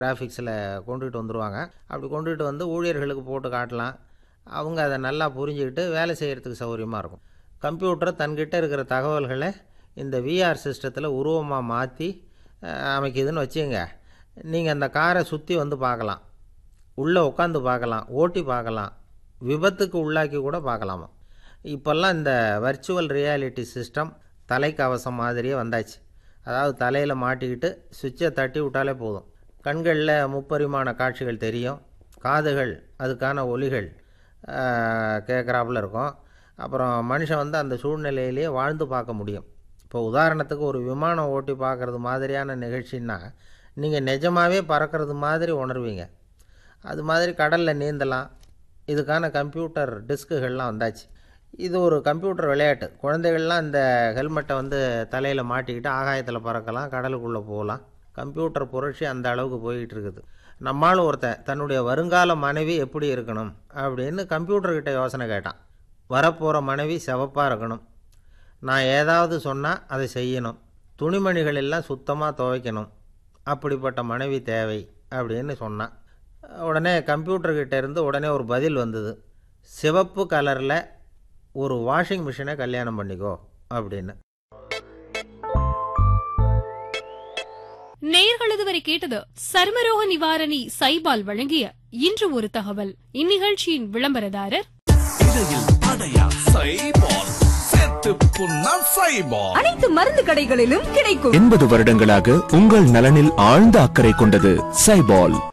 கிராஃபிக்ஸில் கொண்டுகிட்டு வந்துடுவாங்க அப்படி கொண்டுகிட்டு வந்து ஊழியர்களுக்கு போட்டு காட்டலாம் அவங்க அதை நல்லா புரிஞ்சுக்கிட்டு வேலை செய்கிறதுக்கு சௌகரியமாக இருக்கும் கம்ப்யூட்டர் தன்கிட்ட இருக்கிற தகவல்களை இந்த விஆர் சிஸ்டத்தில் உருவமாக மாற்றி அமைக்குதுன்னு வச்சுங்க நீங்கள் அந்த காரை சுற்றி வந்து பார்க்கலாம் உள்ளே உட்காந்து பார்க்கலாம் ஓட்டி பார்க்கலாம் விபத்துக்கு உள்ளாக்கி கூட பார்க்கலாமா இப்போல்லாம் இந்த வர்ச்சுவல் ரியாலிட்டி சிஸ்டம் தலைக்கவசம் மாதிரியே வந்தாச்சு அதாவது தலையில் மாட்டிக்கிட்டு சுவிட்சை தட்டி விட்டாலே போதும் கண்களில் முப்பரிமாண காட்சிகள் தெரியும் காதுகள் அதுக்கான ஒலிகள் கேட்குறாப்புல இருக்கும் அப்புறம் மனுஷன் வந்து அந்த சூழ்நிலையிலேயே வாழ்ந்து பார்க்க முடியும் இப்போ உதாரணத்துக்கு ஒரு விமானம் ஓட்டி பார்க்குறது மாதிரியான நிகழ்ச்சின்னா நீங்கள் நிஜமாகவே பறக்கிறது மாதிரி உணர்வீங்க அது மாதிரி கடலில் நீந்தலாம் இதுக்கான கம்ப்யூட்டர் டிஸ்க்குகள்லாம் வந்தாச்சு இது ஒரு கம்ப்யூட்டர் விளையாட்டு குழந்தைகள்லாம் இந்த ஹெல்மெட்டை வந்து தலையில் மாட்டிக்கிட்டு ஆகாயத்தில் பறக்கலாம் கடலுக்குள்ளே போகலாம் கம்ப்யூட்டர் புரட்சி அந்த அளவுக்கு போய்கிட்டு இருக்குது நம்மளும் ஒருத்தன் தன்னுடைய வருங்கால மனைவி எப்படி இருக்கணும் அப்படின்னு கம்ப்யூட்டர்கிட்ட யோசனை கேட்டான் வரப்போகிற மனைவி சிவப்பாக இருக்கணும் நான் ஏதாவது சொன்னால் அதை செய்யணும் துணிமணிகள் எல்லாம் சுத்தமாக துவைக்கணும் அப்படிப்பட்ட மனைவி தேவை அப்படின்னு சொன்னான் உடனே கம்ப்யூட்டர்கிட்ட இருந்து உடனே ஒரு பதில் வந்தது சிவப்பு கலரில் ஒரு வாஷிங் மிஷினை கல்யாணம் பண்ணிக்கோ அப்படின்னு நேயர்கள் இதுவரை கேட்டது சர்மரோக நிவாரணி சைபால் வழங்கிய இன்று ஒரு தகவல் இந்நிகழ்ச்சியின் விளம்பரதாரர் இடையில் அடையா சைபால் சேர்த்து புண்ணா சைபால் அனைத்து மருந்து கடைகளிலும் கிடைக்கும் எண்பது வருடங்களாக உங்கள் நலனில் ஆழ்ந்த அக்கறை கொண்டது சைபால்